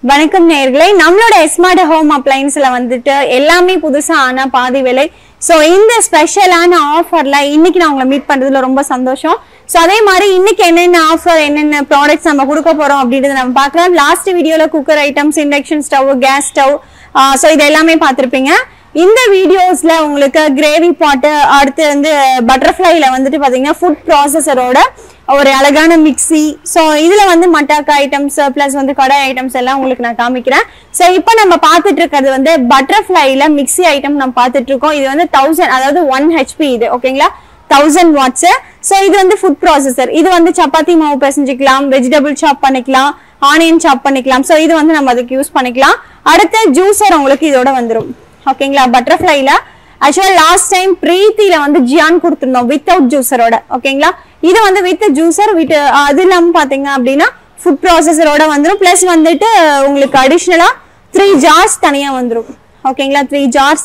வணக்கம் நேயர்களே நம்மளோட ஸ்மார்ட் ஹோம் அப்ளைன்ஸ்ல வந்துட்டு எல்லாமே புதுசா ஆனா பாதி விலை ஸோ இந்த ஸ்பெஷலான ஆஃபர்ல இன்னைக்கு நான் உங்களை மீட் பண்றதுல ரொம்ப சந்தோஷம் ஸோ அதே மாதிரி இன்னைக்கு என்னென்ன ஆஃபர் என்னென்ன ப்ராடக்ட்ஸ் நம்ம கொடுக்க போறோம் அப்படின்றத நம்ம பார்க்கலாம் லாஸ்ட் வீடியோல cooker items induction stove gas stove so இது எல்லாமே பார்த்துருப்பீங்க இந்த வீடியோஸ்ல உங்களுக்கு கிரேவி பாட்டு அடுத்து வந்து பட்டர்ஃப்ளைல வந்துட்டு பாத்தீங்கன்னா ஃபுட் ப்ராசஸரோட ஒரு அழகான மிக்ஸி ஸோ இதுல வந்து மட்டாக்கா ஐட்டம்ஸ் ப்ளஸ் வந்து கடை ஐட்டம்ஸ் எல்லாம் உங்களுக்கு நான் காமிக்கிறேன் ஸோ இப்போ நம்ம பார்த்துட்டு இருக்கிறது வந்து பட்டர்ஃப்ளைல மிக்ஸி ஐட்டம் நம்ம பார்த்துட்டு இருக்கோம் இது வந்து தௌசண்ட் அதாவது ஒன் ஹெச்பி இது ஓகேங்களா தௌசண்ட் வாட்ஸ் ஸோ இது வந்து ஃபுட் ப்ராசஸர் இது வந்து சப்பாத்தி மாவு பிசைஞ்சிக்கலாம் வெஜிடபிள் சாப் பண்ணிக்கலாம் ஆனியன் சாப் பண்ணிக்கலாம் ஸோ இது வந்து நம்ம அதுக்கு யூஸ் பண்ணிக்கலாம் அடுத்து ஜூஸர் உங்களுக்கு இதோட வந்துடும் ஓகேங்களா பட்டர்ஃப்ளைல ஆக்சுவலா லாஸ்ட் டைம் பிரீத்தில வந்து ஜியான் கொடுத்துருந்தோம் வித்தவுட் ஜூஸரோட ஓகேங்களா இது வந்து வித் ஜூஸர் வித் அது இல்லாம பாத்தீங்க அப்படின்னா ஃபுட் ப்ராசஸரோட வந்துடும் ப்ளஸ் வந்துட்டு உங்களுக்கு அடிஷ்னலா த்ரீ ஜார்ஸ் தனியா வந்துடும் ஓகேங்களா த்ரீ ஜார்ஸ்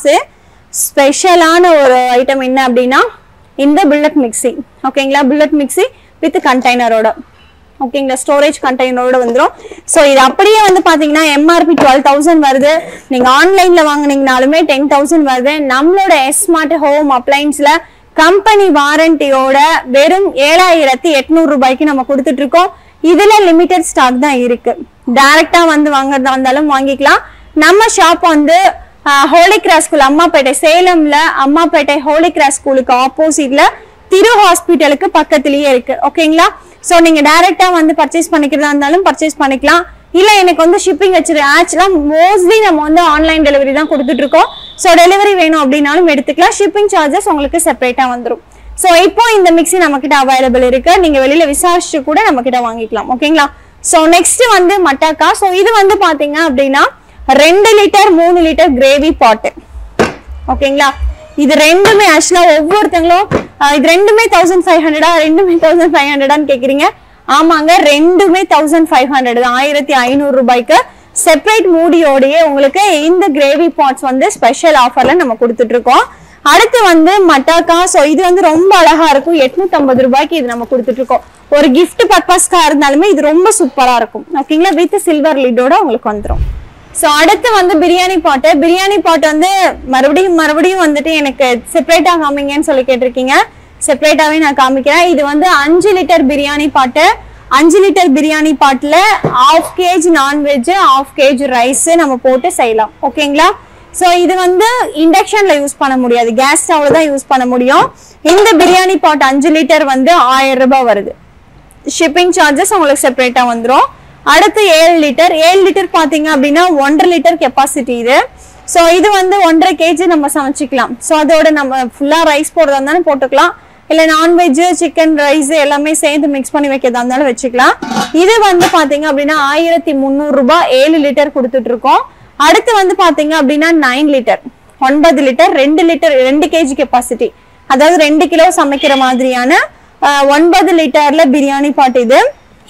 ஸ்பெஷலான ஒரு ஐட்டம் என்ன அப்படின்னா இந்த புல்லட் மிக்ஸி ஓகேங்களா புல்லட் மிக்ஸி வித் கண்டெய்னரோட ஓகேங்களா ஸ்டோரேஜ் கண்டெய்னரோட வந்துடும் ஸோ இது அப்படியே வந்து பார்த்தீங்கன்னா எம்ஆர்பி டுவெல் தௌசண்ட் வருது நீங்கள் ஆன்லைனில் வாங்குனீங்கனாலுமே டென் தௌசண்ட் வருது நம்மளோட ஸ்மார்ட் ஹோம் அப்ளைன்ஸில் கம்பெனி வாரண்டியோட வெறும் ஏழாயிரத்தி எட்நூறு ரூபாய்க்கு நம்ம கொடுத்துட்டு இருக்கோம் இதுல லிமிடெட் ஸ்டாக் தான் இருக்கு டைரக்டா வந்து வாங்குறதா இருந்தாலும் வாங்கிக்கலாம் நம்ம ஷாப் வந்து ஹோலி கிராஸ் ஸ்கூல் அம்மாப்பேட்டை சேலம்ல அம்மாப்பேட்டை ஹோலி கிராஸ் ஸ்கூலுக்கு ஆப்போசிட்ல திரு ஹாஸ்பிட்டலுக்கு பக்கத்துலயே இருக்கு ஓகேங்களா சோ நீங்க டைரக்டா வந்து பர்ச்சேஸ் பண்ணிக்கிறதா இருந்தாலும் பர்ச்சேஸ் பண்ணிக்கலாம் இல்ல எனக்கு வந்து ஷிப்பிங் வச்சிரு ஆக்சுவலா மோஸ்ட்லி நம்ம வந்து ஆன்லைன் டெலிவரி தான் கொடுத்துட்டு இருக்கோம் ஸோ டெலிவரி வேணும் அப்படின்னாலும் எடுத்துக்கலாம் ஷிப்பிங் சார்ஜஸ் உங்களுக்கு செப்பரேட்டா வந்துடும் ஸோ இப்போ இந்த மிக்ஸி நம்ம கிட்ட அவைலபிள் இருக்கு நீங்க வெளியில விசாரிச்சு கூட நம்ம கிட்ட வாங்கிக்கலாம் ஓகேங்களா ஸோ நெக்ஸ்ட் வந்து மட்டாக்கா ஸோ இது வந்து பாத்தீங்க அப்படின்னா ரெண்டு லிட்டர் மூணு லிட்டர் கிரேவி பாட்டு ஓகேங்களா இது ரெண்டுமே ஆக்சுவலா ஒவ்வொருத்தங்களும் ஆஹ் இது ரெண்டுமே தௌசண்ட் ஃபைவ் ஹண்ட்ரடா ரெண்டுமே தௌசண்ட் ஃபைவ் ஹண்ட்ரடான்னு கேக்குறீங்க ஆமாங்க ரெண்டுமே தௌசண்ட் ஃபைவ் ஹண்ட்ரட் தான் ஆயிரத்தி ஐநூறு ரூபாய்க்கு செப்பரேட் மூடியோடயே உங்களுக்கு இந்த கிரேவி பாட்ஸ் வந்து ஸ்பெஷல் ஆஃபர்ல நம்ம கொடுத்துட்டு இருக்கோம் அடுத்து வந்து மட்டாக்கா ஸோ இது வந்து ரொம்ப அழகா இருக்கும் எட்நூத்தி ஐம்பது ரூபாய்க்கு இது நம்ம கொடுத்துட்டு இருக்கோம் ஒரு gift பர்பஸ்க்கா இருந்தாலுமே இது ரொம்ப சூப்பரா இருக்கும் ஓகேங்களா வித் சில்வர் லிட்டோட உங்களுக்கு வந்துடும் ஸோ அடுத்து வந்து பிரியாணி பாட்டு பிரியாணி பாட்டு வந்து மறுபடியும் மறுபடியும் வந்துட்டு எனக்கு செப்பரேட்டா காமிங்கன்னு சொல்லி கேட்டிருக்கீங்க செப்பரேட்டாவே நான் காமிக்கிறேன் இது வந்து அஞ்சு லிட்டர் பிரியாணி பாட்டு அஞ்சு லிட்டர் பிரியாணி பாட்டுல half kg nonveg half kg rice நம்ம போட்டு செய்யலாம் ஓகேங்களா ஸோ இது வந்து இண்டக்ஷன்ல யூஸ் பண்ண முடியாது கேஸ் ஸ்டவ்ல தான் யூஸ் பண்ண முடியும் இந்த பிரியாணி பாட் அஞ்சு லிட்டர் வந்து ஆயிரம் ரூபாய் வருது ஷிப்பிங் சார்ஜஸ் உங்களுக்கு செப்பரேட்டா வந்துடும் அடுத்து ஏழு லிட்டர் ஏழு லிட்டர் பாத்தீங்க அப்படின்னா ஒன்றரை லிட்டர் கெப்பாசிட்டி இது ஸோ இது வந்து ஒன்றரை கேஜி நம்ம சமைச்சிக்கலாம் ஸோ அதோட நம்ம ஃபுல்லா ரைஸ் போடுறதா இருந்தாலும் போட்டுக்கலாம் இல்ல நான்வெஜ் சிக்கன் ரைஸ் எல்லாமே சேர்ந்து மிக்ஸ் பண்ணி வைக்கிறதா இருந்தாலும் வச்சுக்கலாம் இது வந்து பாத்தீங்க அப்படின்னா ஆயிரத்தி முந்நூறு ரூபாய் ஏழு லிட்டர் கொடுத்துட்டு இருக்கோம் அடுத்து வந்து பாத்தீங்க அப்படின்னா நைன் லிட்டர் ஒன்பது லிட்டர் ரெண்டு லிட்டர் ரெண்டு கேஜி கெப்பாசிட்டி அதாவது ரெண்டு கிலோ சமைக்கிற மாதிரியான அஹ், ஒன்பது லிட்டர்ல பிரியாணி பாட் இது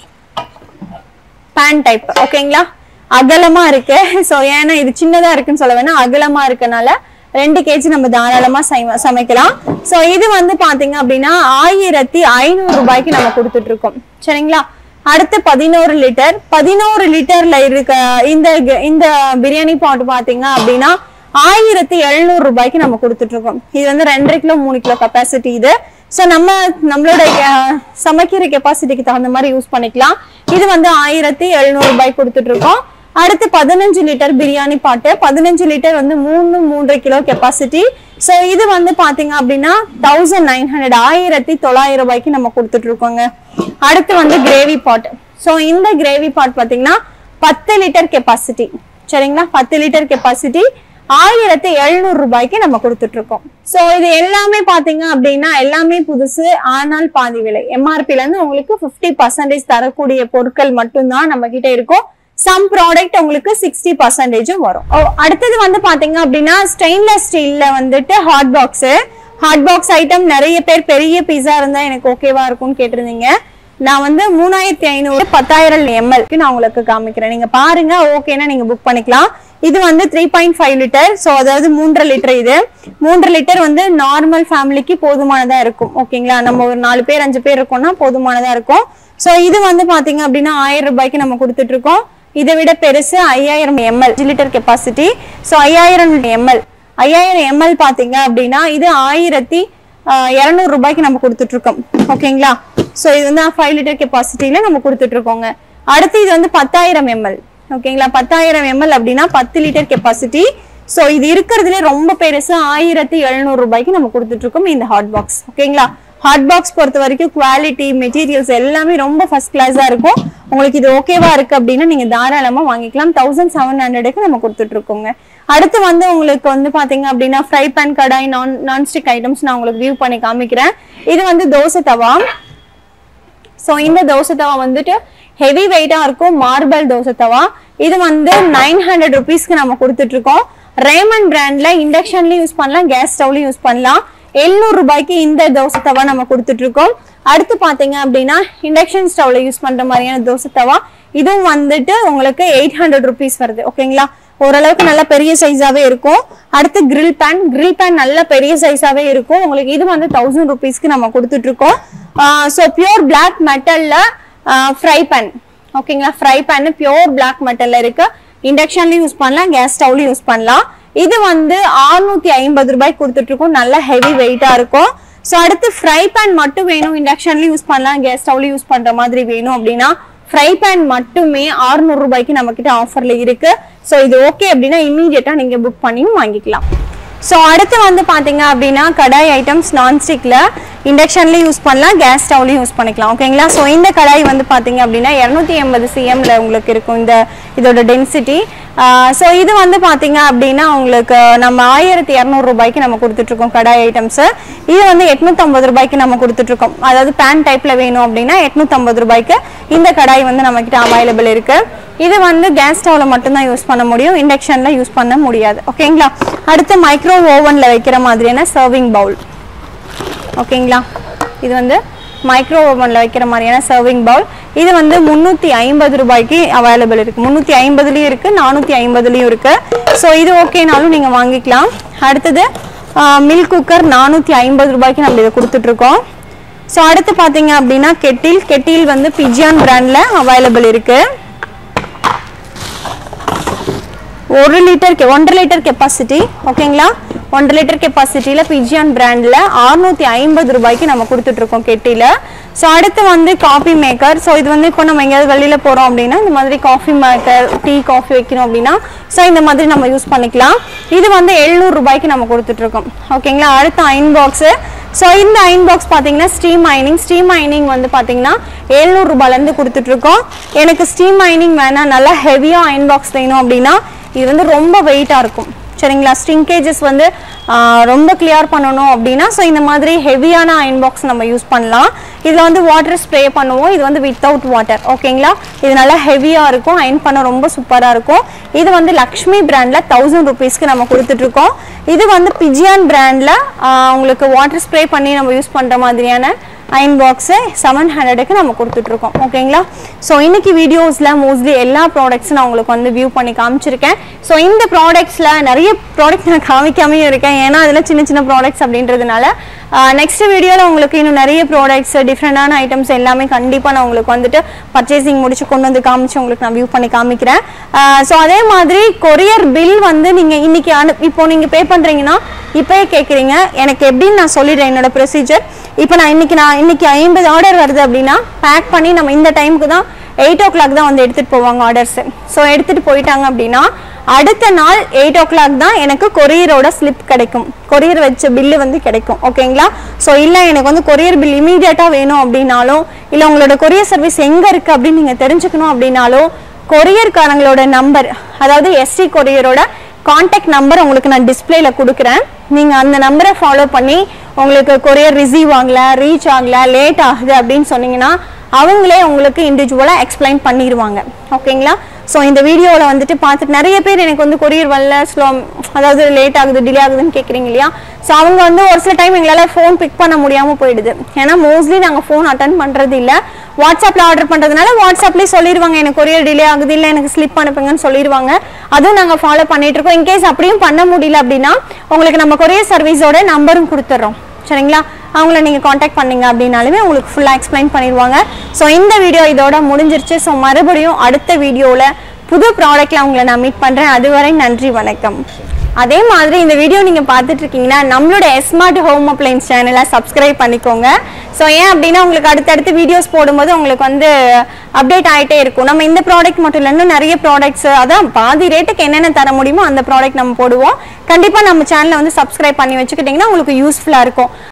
பேன் டைப் ஓகேங்களா அகலமா இருக்கு ஸோ ஏன்னா இது சின்னதா இருக்குன்னு சொல்ல வேணா அகலமா இருக்கனால ரெண்டு கேஜி நம்ம தாராளமா சமை- சமைக்கலாம் ஸோ இது வந்து பாத்தீங்க அப்படின்னா ஆயிரத்தி ஐநூறு ரூபாய்க்கு நம்ம கொடுத்துட்டு இருக்கோம் சரிங்களா அடுத்து பதினோரு லிட்டர் பதினோரு லிட்டர்ல இருக்க இந்த க- இந்த பிரியாணி பாட் பாத்தீங்க அப்படின்னா ஆயிரத்தி எழுநூறு ரூபாய்க்கு நம்ம கொடுத்துட்டு இருக்கோம் இது வந்து ரெண்டரை கிலோ மூணு கிலோ கெப்பாசிட்டி இது ஸோ நம்ம நம்மளோட அஹ், சமைக்கிற கெப்பாசிட்டிக்கு தகுந்த மாதிரி யூஸ் பண்ணிக்கலாம் இது வந்து ஆயிரத்தி எழுநூறு ரூபாய் கொடுத்துட்டு இருக்கோம் அடுத்து பதினஞ்சு லிட்டர் பிரியாணி பாட்டு பதினஞ்சு லிட்டர் வந்து மூணு மூன்றரை கிலோ கெப்பாசிட்டி ஸோ இது வந்து பாத்தீங்க அப்படின்னா தௌசண்ட் நைன் ஹண்ட்ரட் ஆயிரத்தி தொள்ளாயிரம் ரூபாய்க்கு நம்ம கொடுத்துட்டு இருக்கோங்க அடுத்து வந்து கிரேவி பாட் ஸோ இந்த கிரேவி பாட் பாத்தீங்கன்னா பத்து லிட்டர் கெப்பாசிட்டி சரிங்களா பத்து லிட்டர் கெப்பாசிட்டி ஆயிரத்தி எழுநூறு ரூபாய்க்கு நம்ம கொடுத்துட்டு இருக்கோம் சோ இது எல்லாமே பாத்தீங்க அப்படின்னா எல்லாமே புதுசு ஆனால் பாதி விலை எம்ஆர்பில இருந்து உங்களுக்கு 50% பர்சன்டேஜ் தரக்கூடிய பொருட்கள் மட்டும்தான் நம்ம கிட்ட இருக்கும் சம் ப்ராடக்ட் உங்களுக்கு சிக்ஸ்டி பர்சன்டேஜும் வரும் ஓ, அடுத்தது வந்து பாத்தீங்க அப்படின்னா ஸ்டெயின்லெஸ் ஸ்டீல்ல வந்துட்டு hot box hot box item நிறைய பேர் பெரிய பீஸா இருந்தா எனக்கு ஓகேவா இருக்கும்னு கேட்டிருந்தீங்க நான் வந்து மூணாயிரத்தி ஐநூறு பத்தாயிரம் எம்எல்க்கு நான் உங்களுக்கு காமிக்கிறேன் நீங்க பாருங்க ஓகேனா நீங்க புக் பண்ணிக்கலாம் இது வந்து three point five litre so அதாவது மூன்றரை லிட்டர் இது மூன்றரை லிட்டர் வந்து நார்மல் ஃபேமிலிக்கு போதுமானதா இருக்கும் ஓகேங்களா நம்ம ஒரு நாலு பேர் அஞ்சு பேர் இருக்கோம்னா போதுமானதா இருக்கும் ஸோ இது வந்து பாத்தீங்க அப்படின்னா ஆயிரம் ரூபாய்க்கு நம்ம கொடுத்துட்டு இருக்கோம் இதை விட பெருசு ஐயாயிரம் எம்எல் லிட்டர் கெப்பாசிட்டி ஸோ ஐயாயிரம் எம்எல் ஐயாயிரம் எம்எல் பார்த்தீங்க அப்படின்னா இது ஆயிரத்தி இரநூறு ரூபாய்க்கு நம்ம கொடுத்துட்டு இருக்கோம் ஓகேங்களா ஸோ இது வந்து ஃபைவ் லிட்டர் கெப்பாசிட்டியில நம்ம கொடுத்துட்டு இருக்கோங்க அடுத்து இது வந்து பத்தாயிரம் எம்எல் ஓகேங்களா பத்தாயிரம் எம்எல் அப்படின்னா பத்து லிட்டர் கெப்பாசிட்டி ஸோ இது இருக்கிறதுல ரொம்ப பெருசு ஆயிரத்தி எழுநூறு ரூபாய்க்கு நம்ம கொடுத்துட்டு இருக்கோம் இந்த ஹாட் பாக்ஸ் ஓகேங்களா ஹாட் பாக்ஸ் பொறுத்த வரைக்கும் குவாலிட்டி மெட்டீரியல்ஸ் எல்லாமே ரொம்ப ஃபர்ஸ்ட் கிளாஸா இருக்கும் உங்களுக்கு இது ஓகேவா இருக்கு அப்படின்னா நீங்க தாராளமா வாங்கிக்கலாம் தௌசண்ட் செவன் ஹண்ட்ரடுக்கு நம்ம கொடுத்துட்டு இருக்கோங்க அடுத்து வந்து உங்களுக்கு வந்து பாத்தீங்க அப்படின்னா ஃப்ரை பேன் கடாய் நான் நான்ஸ்டிக் ஐட்டம்ஸ் நான் உங்களுக்கு வியூ பண்ணி காமிக்கிறேன் இது வந்து தோசை தவா ஸோ இந்த தோசை தவா வந்துட்டு ஹெவி வெயிட்டா இருக்கும் மார்பல் தோசை தவா இது வந்து நைன் ஹண்ட்ரட் ருபீஸ்க்கு நம்ம கொடுத்துட்டு இருக்கோம் ரேமன் பிராண்ட்ல இண்டக்ஷன்லயும் யூஸ் பண்ணலாம் கேஸ் ஸ்டவ்லயும் யூஸ் பண்ணலாம் எழுநூறு ரூபாய்க்கு இந்த தோசை தவா நம்ம கொடுத்துட்டு இருக்கோம் அடுத்து பாத்தீங்க அப்படின்னா இண்டக்ஷன் ஸ்டவ்ல யூஸ் பண்ற மாதிரியான தோசை தவா இதுவும் வந்துட்டு உங்களுக்கு எயிட் ஹண்ட்ரட் ருபீஸ் வருது ஓகேங்களா ஓரளவுக்கு நல்ல பெரிய சைஸாவே இருக்கும் அடுத்து கிரில் பேன் கிரில் பேன் நல்ல பெரிய சைஸாவே இருக்கும் உங்களுக்கு இது வந்து தௌசண்ட் ருபீஸ்க்கு நம்ம கொடுத்துட்டு இருக்கோம் ஸோ பியூர் பிளாக் மெட்டல்ல ஃப்ரை பேன் ஓகேங்களா ஃப்ரை பேன் பியூர் பிளாக் மெட்டல்ல இருக்கு இண்டக்ஷன்லயும் யூஸ் பண்ணலாம் கேஸ் ஸ்டவ்லயும் யூஸ் பண்ணலாம் இது வந்து 650 ஐம்பது ரூபாய்க்கு கொடுத்துட்டு இருக்கோம் நல்ல ஹெவி வெயிட்டா இருக்கும் ஸோ அடுத்து ஃப்ரை பேன் மட்டும் வேணும் இண்டக்ஷன்லயும் யூஸ் பண்ணலாம் கேஸ் ஸ்டவ்லயும் யூஸ் பண்ற மாதிரி வேணும் அப்படின்னா ஃப்ரை பேன் மட்டுமே 600 ரூபாய்க்கு நம்ம கிட்ட ஆஃபர்ல இருக்கு ஸோ இது ஓகே அப்படின்னா இமீடியட்டா நீங்க புக் பண்ணியும் வாங்கிக்கலாம் ஸோ அடுத்து வந்து பாத்தீங்க அப்படின்னா கடாய் ஐட்டம்ஸ் நான்ஸ்டிக்ல இண்டக்ஷன்லயும் யூஸ் பண்ணலாம் கேஸ் ஸ்டவ்லையும் யூஸ் பண்ணிக்கலாம் ஓகேங்களா ஸோ இந்த கடாய் வந்து பாத்தீங்க அப்படின்னா இரநூத்தி எண்பது சிஎம்ல உங்களுக்கு இருக்கும் இந்த இதோட டென்சிட்டி ஸோ இது வந்து பாத்தீங்க அப்படின்னா உங்களுக்கு நம்ம ஆயிரத்தி இரநூறு ரூபாய்க்கு நம்ம கொடுத்துட்டு இருக்கோம் கடாய் ஐட்டம்ஸ் இது வந்து எட்நூத்தம்பது ரூபாய்க்கு நம்ம கொடுத்துட்டு இருக்கோம் அதாவது பேன் டைப்ல வேணும் அப்படின்னா எட்நூத்தம்பது ரூபாய்க்கு இந்த கடாய் வந்து நம்ம கிட்ட அவைலபிள் இருக்கு இது வந்து கேஸ் ஸ்டவ்ல மட்டும்தான் யூஸ் பண்ண முடியும் இண்டக்ஷன்ல யூஸ் பண்ண முடியாது ஓகேங்களா அடுத்து மைக்ரோ ஓவன்ல வைக்கிற மாதிரியான சர்விங் பவுல் ஓகேங்களா இது வந்து மைக்ரோ ஓவன்ல வைக்கிற மாதிரியான சர்விங் பவுல் இது வந்து முந்நூற்றி ஐம்பது ரூபாய்க்கு அவைலபிள் இருக்கு முந்நூற்றி ஐம்பதுலேயும் இருக்கு நானூற்றி ஐம்பதுலேயும் இருக்கு ஸோ இது ஓகேனாலும் நீங்கள் வாங்கிக்கலாம் அடுத்தது மில்க் குக்கர் நானூற்றி ஐம்பது ரூபாய்க்கு நம்ம இதை கொடுத்துட்டு இருக்கோம் ஸோ அடுத்து பார்த்தீங்க அப்படின்னா கெட்டில் கெட்டில் வந்து பிஜியான் பிராண்ட்ல அவைலபிள் இருக்கு ஒரு லிட்டர் கெ- ஒன்றரை லிட்டர் கெப்பாசிட்டி ஓகேங்களா ஒன்றரை லிட்டர் கெப்பாசிட்டியில் பிஜியான் பிராண்டில் அறுநூத்தி ஐம்பது ரூபாய்க்கு நம்ம கொடுத்துட்டு இருக்கோம் கெட்டில ஸோ அடுத்து வந்து காஃபி மேக்கர் ஸோ இது வந்து இப்போ நம்ம எங்கேயாவது வெளியில் போகிறோம் அப்படின்னா இந்த மாதிரி காஃபி மேக்கர் டீ காஃபி வைக்கணும் அப்படின்னா ஸோ இந்த மாதிரி நம்ம யூஸ் பண்ணிக்கலாம் இது வந்து எழுநூறு ரூபாய்க்கு நம்ம கொடுத்துட்டு இருக்கோம் ஓகேங்களா அடுத்து அயன் பாக்ஸு ஸோ இந்த அயன் பாக்ஸ் பார்த்தீங்கன்னா ஸ்டீம் மைனிங் ஸ்டீம் மைனிங் வந்து பார்த்தீங்கன்னா எழுநூறு ரூபாயிலேருந்து கொடுத்துட்டு இருக்கோம் எனக்கு ஸ்டீம் மைனிங் வேணாம் நல்லா ஹெவியாக அயன் பாக்ஸ் வேணும் அப்படின்னா இது வந்து ரொம்ப வெயிட்டாக இருக்கும் சரிங்களா ஸ்ட்ரிங்கேஜஸ் வந்து ஆஹ், ரொம்ப கிளியர் பண்ணணும் அப்படின்னா ஸோ இந்த மாதிரி ஹெவியான அயன் பாக்ஸ் நம்ம யூஸ் பண்ணலாம் இதில் வந்து வாட்டர் ஸ்ப்ரே பண்ணுவோம் இது வந்து வித்தவுட் வாட்டர் ஓகேங்களா இது நல்லா ஹெவியாக இருக்கும் அயன் பண்ண ரொம்ப சூப்பராக இருக்கும் இது வந்து லக்ஷ்மி பிராண்டில் தௌசண்ட் ருபீஸ்க்கு நம்ம கொடுத்துட்ருக்கோம் இது வந்து பிஜியான் பிராண்டில் உங்களுக்கு வாட்டர் ஸ்ப்ரே பண்ணி நம்ம யூஸ் பண்ணுற மாதிரியான அயன் பாக்ஸு செவன் ஹண்ட்ரடுக்கு நம்ம கொடுத்துட்ருக்கோம் ஓகேங்களா ஸோ இன்னைக்கு வீடியோஸில் மோஸ்ட்லி எல்லா ப்ராடக்ட்ஸும் நான் உங்களுக்கு வந்து வியூ பண்ணி காமிச்சிருக்கேன் ஸோ இந்த ப்ராடக்ட்ஸில் நிறைய ப்ராடக்ட் நான் காமிக்காமையும் இருக்கேன் ஏன்னா அதில் சின்ன சின்ன ப்ராடக்ட்ஸ் அப்படின்றதுனால நெக்ஸ்ட் வீடியோவில் உங்களுக்கு இன்னும் நிறைய ப்ராடக்ட்ஸ் டிஃப்ரெண்டான ஐட்டம்ஸ் எல்லாமே கண்டிப்பாக நான் உங்களுக்கு வந்துட்டு பர்ச்சேசிங் முடிச்சு கொண்டு வந்து காமிச்சு உங்களுக்கு நான் வியூ பண்ணி காமிக்கிறேன் ஸோ அதே மாதிரி கொரியர் பில் வந்து நீங்கள் இன்னைக்கு அனு இப்போ நீங்கள் பே பண்ணுறீங்கன்னா இப்போயே கேட்குறீங்க எனக்கு எப்படின்னு நான் சொல்லிடுறேன் என்னோட ப்ரொசீஜர் இப்போ நான் இன்னைக்கு நான் இன்னைக்கு ஐம்பது ஆர்டர் வருது அப்படின்னா பேக் பண்ணி நம்ம இந்த டைமுக்கு தான் எயிட் ஓ கிளாக் தான் வந்து எடுத்துகிட்டு போவாங்க ஆர்டர்ஸ் ஸோ எடுத்துகிட்டு போயிட்டாங்க அப்படின்னா அடுத்த நாள் எயிட் ஓ கிளாக் தான் எனக்கு கொரியரோட ஸ்லிப் கிடைக்கும் கொரியர் வச்ச பில்லு வந்து கிடைக்கும் ஓகேங்களா ஸோ இல்லை எனக்கு வந்து கொரியர் பில் இமீடியட்டாக வேணும் அப்படின்னாலும் இல்லை உங்களோட கொரியர் சர்வீஸ் எங்கே இருக்குது அப்படின்னு நீங்கள் தெரிஞ்சுக்கணும் அப்படின்னாலும் கொரியர்காரங்களோட நம்பர் அதாவது எஸ்டி கொரியரோட காண்டாக்ட் நம்பர் உங்களுக்கு நான் டிஸ்பிளேல கொடுக்குறேன் நீங்கள் அந்த நம்பரை ஃபாலோ பண்ணி உங்களுக்கு கொரியர் ரிசீவ் ஆகல ரீச் ஆகல லேட் ஆகுது அப்படின்னு சொன்னீங்கன்னா அவங்களே உங்களுக்கு இண்டிவிஜுவலாக எக்ஸ்பிளைன் பண்ணிடுவாங்க ஓகேங்களா ஸோ இந்த வீடியோவில் வந்துட்டு பார்த்துட்டு நிறைய பேர் எனக்கு வந்து கொரியர் வரல ஸ்லோ அதாவது லேட் ஆகுது டிலே ஆகுதுன்னு கேட்குறீங்க இல்லையா ஸோ அவங்க வந்து ஒரு சில டைம் எங்களால் ஃபோன் பிக் பண்ண முடியாமல் போயிடுது ஏன்னா மோஸ்ட்லி நாங்கள் ஃபோன் அட்டன் பண்ணுறது இல்லை வாட்ஸ்அப்பில் ஆர்டர் பண்ணுறதுனால வாட்ஸ்அப்லேயே சொல்லிடுவாங்க எனக்கு கொரியர் டிலே ஆகுது இல்லை எனக்கு ஸ்லிப் அனுப்புங்கன்னு சொல்லிடுவாங்க அதுவும் நாங்கள் ஃபாலோ பண்ணிட்டு இருக்கோம் இன்கேஸ் அப்படியும் பண்ண முடியல அப்படின்னா உங்களுக்கு நம்ம கொரியர் சர்வீஸோட நம்பரும் கொடுத்துட்றோம் சரிங்களா அவங்கள நீங்கள் காண்டாக்ட் பண்ணீங்க அப்படின்னாலுமே உங்களுக்கு ஃபுல்லாக எக்ஸ்பிளைன் பண்ணிடுவாங்க ஸோ இந்த வீடியோ இதோட முடிஞ்சிருச்சு ஸோ மறுபடியும் அடுத்த வீடியோவில் புது ப்ராடக்ட்ல உங்களை நான் மீட் பண்றேன் அதுவரை நன்றி வணக்கம் அதே மாதிரி இந்த வீடியோ நீங்க பார்த்துட்டு இருக்கீங்கன்னா நம்மளோட ஸ்மார்ட் ஹோம் அப்ளைன்ஸ் சேனலை சப்ஸ்கிரைப் பண்ணிக்கோங்க ஸோ ஏன் அப்படின்னா உங்களுக்கு அடுத்தடுத்து வீடியோஸ் போடும்போது உங்களுக்கு வந்து அப்டேட் ஆயிட்டே இருக்கும் நம்ம இந்த ப்ராடக்ட் மட்டும் இல்லை இன்னும் நிறைய ப்ராடக்ட்ஸ் அதான் பாதி ரேட்டுக்கு என்னென்ன தர முடியுமோ அந்த ப்ராடக்ட் நம்ம போடுவோம் கண்டிப்பா நம்ம சேனலை வந்து சப்ஸ்கிரைப் பண்ணி வச்சுக்கிட்டிங்கன்னா உங்களுக்கு யூஸ்ஃபுல்லா இருக்கும்